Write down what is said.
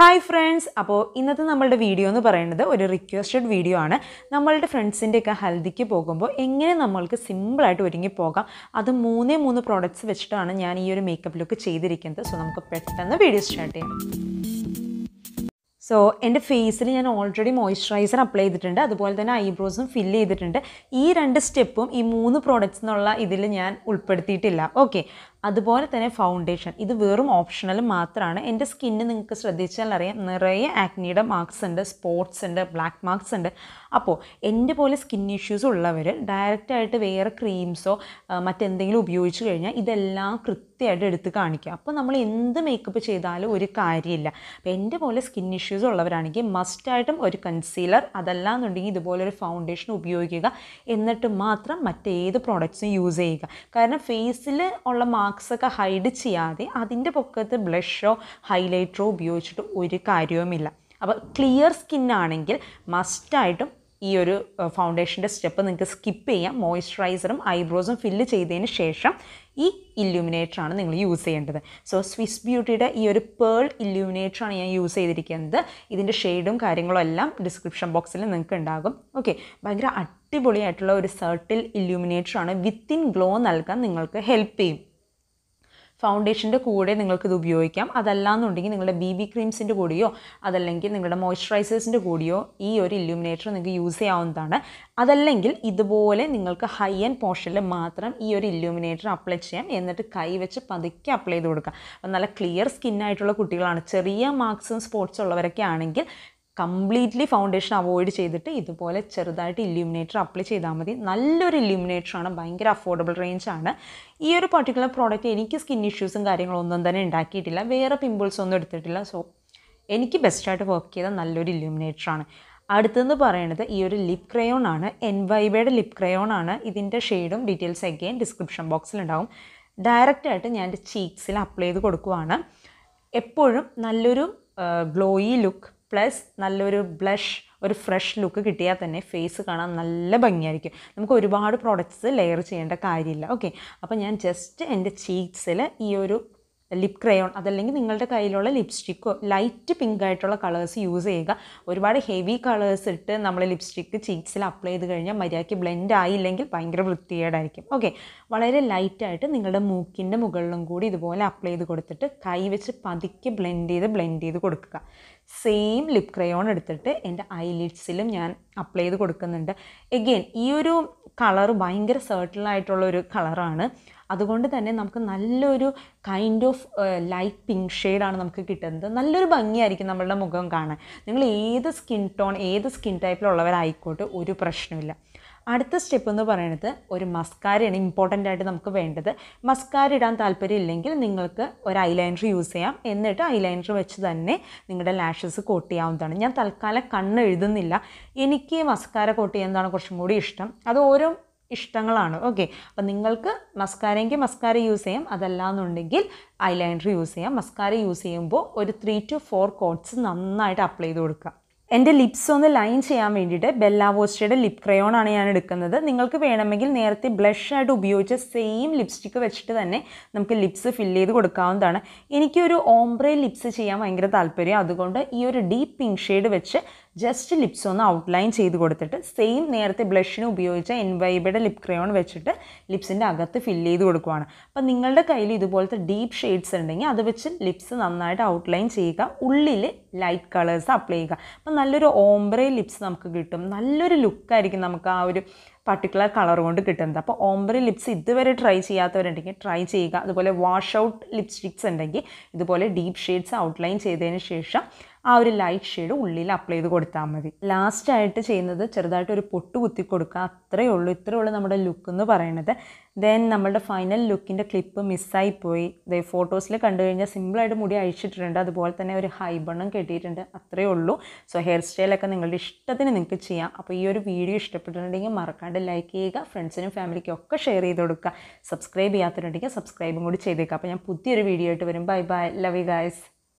hi friends അപ്പോൾ ഇന്നത്തെ നമ്മളുടെ വീഡിയോ എന്ന് പറയുന്നത് ഒരു റിക്വസ്റ്റഡ് വീഡിയോ ആണ് നമ്മളുടെ ഫ്രണ്ട്സിൻ്റെയൊക്കെ ഹൽദിക്ക് പോകുമ്പോൾ എങ്ങനെ നമ്മൾക്ക് സിമ്പിളായിട്ട് ഒരുങ്ങി പോകാം അത് മൂന്നേ മൂന്ന് പ്രോഡക്റ്റ്സ് വെച്ചിട്ടാണ് ഞാൻ ഈ ഒരു മേക്കപ്പ് ലുക്ക് ചെയ്തിരിക്കുന്നത് സോ നമുക്ക് പെട്ടെന്ന് വീഡിയോ സ്റ്റാർട്ട് ചെയ്യാം സോ എൻ്റെ ഫേസിൽ ഞാൻ ഓൾറെഡി മോയ്സ്ചറൈസർ അപ്ലൈ ചെയ്തിട്ടുണ്ട് അതുപോലെ തന്നെ ഐബ്രോസും ഫില്ല് ചെയ്തിട്ടുണ്ട് ഈ രണ്ട് സ്റ്റെപ്പും ഈ മൂന്ന് പ്രോഡക്റ്റ്സ് എന്നുള്ള ഇതിൽ ഞാൻ ഉൾപ്പെടുത്തിയിട്ടില്ല ഓക്കെ അതുപോലെ തന്നെ ഫൗണ്ടേഷൻ ഇത് വെറും ഓപ്ഷണൽ മാത്രമാണ് എൻ്റെ സ്കിന്ന് നിങ്ങൾക്ക് ശ്രദ്ധിച്ചാൽ അറിയാം നിറയെ ആക്നിയുടെ മാർക്സ് ഉണ്ട് സ്പോട്ട്സ് ഉണ്ട് ബ്ലാക്ക് മാർക്സ് ഉണ്ട് അപ്പോൾ എൻ്റെ പോലെ സ്കിൻ ഇഷ്യൂസ് ഉള്ളവർ ഡയറക്റ്റായിട്ട് വേറെ ക്രീംസോ മറ്റെന്തെങ്കിലും ഉപയോഗിച്ച് കഴിഞ്ഞാൽ ഇതെല്ലാം കൃത്യമായിട്ട് എടുത്ത് കാണിക്കുക അപ്പോൾ നമ്മൾ എന്ത് മേക്കപ്പ് ചെയ്താലും ഒരു കാര്യമില്ല അപ്പോൾ എൻ്റെ പോലെ സ്കിൻ ഇഷ്യൂസ് ഉള്ളവരാണെങ്കിൽ മസ്റ്റായിട്ടും ഒരു കൺസീലർ അതല്ല എന്നുണ്ടെങ്കിൽ ഇതുപോലെ ഒരു ഫൗണ്ടേഷൻ ഉപയോഗിക്കുക എന്നിട്ട് മാത്രം മറ്റേത് പ്രോഡക്റ്റ്സും യൂസ് ചെയ്യുക കാരണം ഫേസിൽ ഉള്ള മാർക്സ് ഒക്കെ ഹൈഡ് ചെയ്യാതെ അതിൻ്റെ പൊക്കത്ത് ബ്ലഷോ ഹൈലൈറ്ററോ ഉപയോഗിച്ചിട്ട് ഒരു കാര്യവുമില്ല അപ്പോൾ ക്ലിയർ സ്കിന്നാണെങ്കിൽ മസ്റ്റായിട്ടും ഈ ഒരു ഫൗണ്ടേഷൻ്റെ സ്റ്റെപ്പ് നിങ്ങൾക്ക് സ്കിപ്പ് ചെയ്യാം മോയ്സ്ചറൈസറും ഐബ്രോസും ഫില്ല് ചെയ്തതിന് ശേഷം ഈ ഇല്യൂമിനേറ്ററാണ് നിങ്ങൾ യൂസ് ചെയ്യേണ്ടത് സോ സ്വിസ് ബ്യൂട്ടിയുടെ ഈ ഒരു പേൾ ഇല്യൂമിനേറ്ററാണ് ഞാൻ യൂസ് ചെയ്തിരിക്കുന്നത് ഇതിൻ്റെ ഷെയ്ഡും കാര്യങ്ങളും എല്ലാം ഡിസ്ക്രിപ്ഷൻ ബോക്സിൽ നിങ്ങൾക്ക് ഉണ്ടാകും ഓക്കെ ഭയങ്കര അടിപൊളിയായിട്ടുള്ള ഒരു സർട്ടിൽ ഇല്യൂമിനേറ്ററാണ് വിത്തിൻ ഗ്ലോ നൽകാൻ നിങ്ങൾക്ക് ഹെൽപ്പ് ചെയ്യും ഫൗണ്ടേഷൻ്റെ കൂടെ നിങ്ങൾക്കിത് ഉപയോഗിക്കാം അതല്ലാന്നുണ്ടെങ്കിൽ നിങ്ങളുടെ ബി ബി ക്രീംസിൻ്റെ കൂടെയോ അതല്ലെങ്കിൽ നിങ്ങളുടെ മോയ്സ്ചറൈസേഴ്സിൻ്റെ കൂടെയോ ഈ ഒരു ഇല്യൂമിനേറ്റർ നിങ്ങൾക്ക് യൂസ് ചെയ്യാവുന്നതാണ് അതല്ലെങ്കിൽ ഇതുപോലെ നിങ്ങൾക്ക് ഹൈ ആൻഡ് പോർഷനിൽ മാത്രം ഈ ഒരു ഇല്യൂമിനേറ്റർ അപ്ലൈ ചെയ്യാം എന്നിട്ട് കൈ വെച്ച് പതുക്കെ അപ്ലൈ ചെയ്ത് കൊടുക്കാം അപ്പം നല്ല ക്ലിയർ സ്കിന്നായിട്ടുള്ള കുട്ടികളാണ് ചെറിയ മാർക്സും സ്പോട്ട്സ് ഉള്ളവരൊക്കെ ആണെങ്കിൽ കംപ്ലീറ്റ്ലി ഫൗണ്ടേഷൻ അവോയ്ഡ് ചെയ്തിട്ട് ഇതുപോലെ ചെറുതായിട്ട് ഇല്യൂമിനേറ്റർ അപ്ലൈ ചെയ്താൽ മതി നല്ലൊരു ഇല്യൂമിനേറ്ററാണ് ഭയങ്കര അഫോർഡബിൾ റേഞ്ചാണ് ഈ ഒരു പർട്ടിക്കുലർ പ്രോഡക്റ്റ് എനിക്ക് സ്കിൻ ഇഷ്യൂസും കാര്യങ്ങളൊന്നും തന്നെ ഉണ്ടാക്കിയിട്ടില്ല വേറെ പിമ്പിൾസ് ഒന്നും എടുത്തിട്ടില്ല സോ എനിക്ക് ബെസ്റ്റായിട്ട് വർക്ക് ചെയ്ത നല്ലൊരു ഇല്യൂമിനേറ്ററാണ് അടുത്തെന്ന് പറയുന്നത് ഈ ഒരു ലിപ് ക്രയോൺ ആണ് എൻ വൈബയുടെ ലിപ് ക്രയോൺ ആണ് ഇതിൻ്റെ ഷെയ്ഡും ഡീറ്റെയിൽസ് അഗെയിൻ ഡിസ്ക്രിപ്ഷൻ ബോക്സിലുണ്ടാവും ഡയറക്റ്റായിട്ട് ഞാൻ എൻ്റെ ചീക്സിൽ അപ്ലൈ ചെയ്ത് കൊടുക്കുവാണ് എപ്പോഴും നല്ലൊരു ഗ്ലോയി ലുക്ക് പ്ലസ് നല്ലൊരു ബ്ലഷ് ഒരു ഫ്രഷ് ലുക്ക് കിട്ടിയാൽ തന്നെ ഫേസ് കാണാൻ നല്ല ഭംഗിയായിരിക്കും നമുക്ക് ഒരുപാട് പ്രോഡക്റ്റ്സ് ലെയർ ചെയ്യേണ്ട കാര്യമില്ല ഓക്കെ അപ്പോൾ ഞാൻ ജസ്റ്റ് എൻ്റെ ചീക്സിൽ ഈ ഒരു ലിപ് ക്രയോൺ അതല്ലെങ്കിൽ നിങ്ങളുടെ കയ്യിലുള്ള ലിപ്സ്റ്റിക്കോ ലൈറ്റ് പിങ്ക് ആയിട്ടുള്ള കളേഴ്സ് യൂസ് ചെയ്യുക ഒരുപാട് ഹെവി കളേഴ്സ് ഇട്ട് നമ്മൾ ലിപ്സ്റ്റിക്ക് ചീക്സിൽ അപ്ലൈ ചെയ്ത് കഴിഞ്ഞാൽ മര്യാദയ്ക്ക് ബ്ലെൻഡ് ആയില്ലെങ്കിൽ ഭയങ്കര വൃത്തികേടായിരിക്കും ഓക്കെ വളരെ ലൈറ്റായിട്ട് നിങ്ങളുടെ മൂക്കിൻ്റെ മുകളിലും കൂടി ഇതുപോലെ അപ്ലൈ ചെയ്ത് കൊടുത്തിട്ട് കൈ വെച്ച് പതുക്കെ ബ്ലെൻഡ് ചെയ്ത് ബ്ലെൻഡ് ചെയ്ത് കൊടുക്കുക സെയിം ലിപ് ക്രയോൺ എടുത്തിട്ട് എൻ്റെ ഐലിഡ്സിലും ഞാൻ അപ്ലൈ ചെയ്ത് കൊടുക്കുന്നുണ്ട് എഗെയിൻ ഈ ഒരു കളർ ഭയങ്കര സർട്ടിലായിട്ടുള്ള ഒരു കളറാണ് അതുകൊണ്ട് തന്നെ നമുക്ക് നല്ലൊരു കൈൻഡ് ഓഫ് ലൈറ്റ് പിങ്ക് ഷെയ്ഡാണ് നമുക്ക് കിട്ടുന്നത് നല്ലൊരു ഭംഗിയായിരിക്കും നമ്മളുടെ മുഖം കാണാൻ നിങ്ങൾ ഏത് സ്കിൻ ടോൺ ഏത് സ്കിൻ ടൈപ്പിലുള്ളവരായിക്കോട്ടെ ഒരു പ്രശ്നമില്ല അടുത്ത സ്റ്റെപ്പ് എന്ന് പറയുന്നത് ഒരു മസ്കാരയാണ് ഇമ്പോർട്ടൻ്റ് ആയിട്ട് നമുക്ക് വേണ്ടത് മസ്കാര ഇടാൻ താല്പര്യമില്ലെങ്കിൽ നിങ്ങൾക്ക് ഒരു ഐലൈനർ യൂസ് ചെയ്യാം എന്നിട്ട് ഐലൈനർ വെച്ച് തന്നെ നിങ്ങളുടെ ലാഷസ് കോട്ട് ചെയ്യാവുന്നതാണ് ഞാൻ തൽക്കാലം കണ്ണ് എഴുതുന്നില്ല എനിക്ക് മസ്കാര കോട്ട് ചെയ്യുന്നതാണ് കുറച്ചും കൂടി ഇഷ്ടം അത് ഓരോ ഇഷ്ടങ്ങളാണ് ഓക്കെ അപ്പം നിങ്ങൾക്ക് മസ്കാരയെങ്കിൽ മസ്കാര യൂസ് ചെയ്യാം അതല്ലാന്നുണ്ടെങ്കിൽ ഐലൈനർ യൂസ് ചെയ്യാം മസ്കാര യൂസ് ചെയ്യുമ്പോൾ ഒരു ത്രീ ടു ഫോർ കോട്ട്സ് നന്നായിട്ട് അപ്ലൈ ചെയ്ത് കൊടുക്കുക എൻ്റെ ലിപ്സ് ഒന്ന് ലൈൻ ചെയ്യാൻ വേണ്ടിയിട്ട് ബെല്ലാവോസ്റ്റയുടെ ലിപ് ക്രയോൺ ആണ് ഞാൻ എടുക്കുന്നത് നിങ്ങൾക്ക് വേണമെങ്കിൽ നേരത്തെ ബ്ലഷ് ആയിട്ട് ഉപയോഗിച്ച സെയിം ലിപ്സ്റ്റിക്ക് വെച്ചിട്ട് തന്നെ നമുക്ക് ലിപ്സ് ഫില്ല് ചെയ്ത് കൊടുക്കാവുന്നതാണ് എനിക്കൊരു ഓംബ്രേ ലിപ്സ് ചെയ്യാൻ ഭയങ്കര താല്പര്യം അതുകൊണ്ട് ഈ ഒരു ഡീപ്പ് പിങ്ക് ഷെയ്ഡ് വെച്ച് ജസ്റ്റ് ലിപ്സ് ഒന്ന് ഔട്ട്ലൈൻ ചെയ്ത് കൊടുത്തിട്ട് സെയിം നേരത്തെ ബ്ലഷിന് ഉപയോഗിച്ച എൻവൈബയുടെ ലിപ് ക്രയോൺ വെച്ചിട്ട് ലിപ്സിൻ്റെ അകത്ത് ഫില്ല് ചെയ്ത് കൊടുക്കുവാണ് അപ്പം നിങ്ങളുടെ കയ്യിൽ ഇതുപോലത്തെ ഡീപ്പ് ഷെയ്ഡ്സ് ഉണ്ടെങ്കിൽ അത് വെച്ച് ലിപ്സ് നന്നായിട്ട് ഔട്ട്ലൈൻ ചെയ്യുക ഉള്ളിൽ ലൈറ്റ് കളേഴ്സ് അപ്ലൈ ചെയ്യുക അപ്പം നല്ലൊരു ഓംബ്രേ ലിപ്സ് നമുക്ക് കിട്ടും നല്ലൊരു ലുക്കായിരിക്കും നമുക്ക് ആ ഒരു പർട്ടിക്കുലർ കളർ കൊണ്ട് കിട്ടുന്നത് അപ്പോൾ ഓംബ്രി ലിപ്സ് ഇതുവരെ ട്രൈ ചെയ്യാത്തവരുണ്ടെങ്കിൽ ട്രൈ ചെയ്യുക അതുപോലെ വാഷ് ഔട്ട് ലിപ്സ്റ്റിക്സ് ഉണ്ടെങ്കിൽ ഇതുപോലെ ഡീപ്പ് ഷെയ്ഡ്സ് ഔട്ട്ലൈൻ ചെയ്തതിന് ശേഷം ആ ഒരു ലൈറ്റ് ഷെയ്ഡ് ഉള്ളിൽ അപ്ലൈ ചെയ്ത് കൊടുത്താൽ മതി ലാസ്റ്റായിട്ട് ചെയ്യുന്നത് ചെറുതായിട്ട് ഒരു പൊട്ട് കുത്തി കൊടുക്കുക അത്രയേ ഉള്ളൂ ഇത്രയേ ഉള്ളൂ നമ്മുടെ ലുക്ക് എന്ന് പറയുന്നത് ദെൻ നമ്മുടെ ഫൈനൽ ലുക്കിൻ്റെ ക്ലിപ്പ് മിസ്സായി പോയി ദേ ഫോട്ടോസിൽ കണ്ടു കഴിഞ്ഞാൽ സിമ്പിളായിട്ട് മുടി അഴിച്ചിട്ടുണ്ട് അതുപോലെ തന്നെ ഒരു ഹൈ ബണ്ണും കെട്ടിയിട്ടുണ്ട് അത്രയേ ഉള്ളൂ സോ ഹെയർ സ്റ്റൈലൊക്കെ നിങ്ങളുടെ ഇഷ്ടത്തിന് നിങ്ങൾക്ക് ചെയ്യാം അപ്പോൾ ഈ ഒരു വീഡിയോ ഇഷ്ടപ്പെട്ടിട്ടുണ്ടെങ്കിൽ മറക്കാണ്ട് ലൈക്ക് ചെയ്യുക ഫ്രണ്ട്സിനും ഫാമിലിക്കും ഒക്കെ ഷെയർ ചെയ്ത് കൊടുക്കുക സബ്സ്ക്രൈബ് ചെയ്യാത്തവരുണ്ടെങ്കിൽ സബ്സ്ക്രൈബും കൂടി ചെയ്തേക്കുക അപ്പോൾ ഞാൻ പുതിയൊരു വീഡിയോ ആയിട്ട് വരും bye bye love you guys